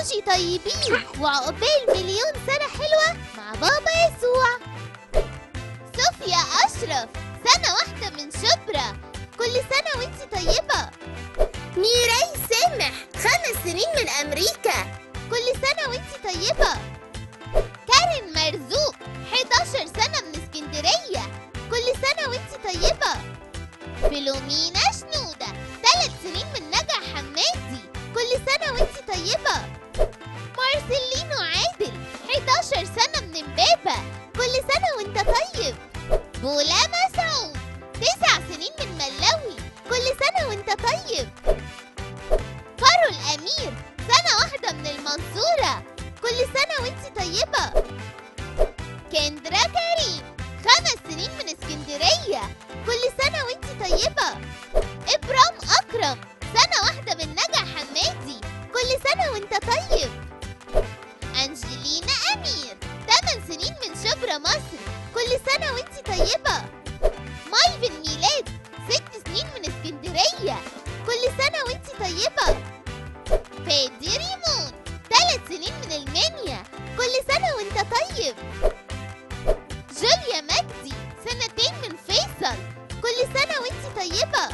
كوجي طيبين وعقبال مليون سنة حلوة مع بابا يسوع صوفيا أشرف سنة واحدة من شبرا كل سنة وانتي طيبة ميراي سامح خمس سنين من أمريكا كل سنة وانتي طيبة كارين مرزوق 11 سنة من اسكندرية كل سنة وانتي طيبة فيلومينا شنودة ثلاث سنين من نجع حمادي كل سنة وانتي طيبة مارسيلينو عادل 11 سنة من امبابة كل سنة وانت طيب بولا مسعود تسع سنين من ملاوي كل سنة وانت طيب فارو الأمير سنة واحدة من المنصورة كل سنة وانتي طيبة كندرا كريم خمس سنين من اسكندرية كل سنة وانتي طيبة إبرام أكرم سنة واحدة من نجع حمادي كل سنة وانت طيب أنجلينا أمير 8 سنين من شبرا مصر كل سنة وانتي طيبة مايفن ميلاد 6 سنين من اسكندرية كل سنة وانتي طيبة فادي ريمون 3 سنين من المنيا كل سنة وانت طيب جوليا مجدي سنتين من فيصل كل سنة وانتي طيبة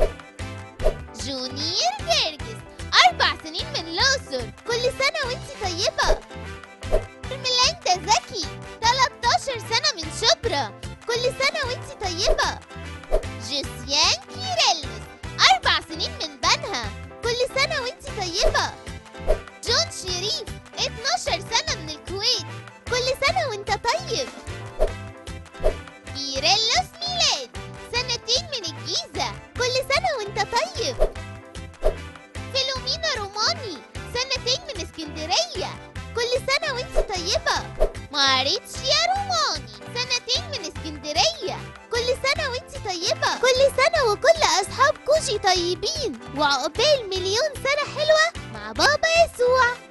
جونير جرجس أربع سنين من الأقصر كل سنة وانتي طيبة ميلاندا زكي 13 سنة من شبرا كل سنة وانتي طيبة جيسيان كيرلس أربع سنين من بنها كل سنة وانتي طيبة جون شريف 12 سنة من الكويت كل سنة وانت طيب كيرلس ميلاد سنتين من الجيزة كل سنة وانت طيب فيلومينا روماني سنتين من اسكندرية كل سنة وانت طيبة ماريتشيا روماني سنتين من اسكندرية كل سنة وانت طيبة كل سنة وكل أصحاب كوجي طيبين وعقبال مليون سنة حلوة مع بابا يسوع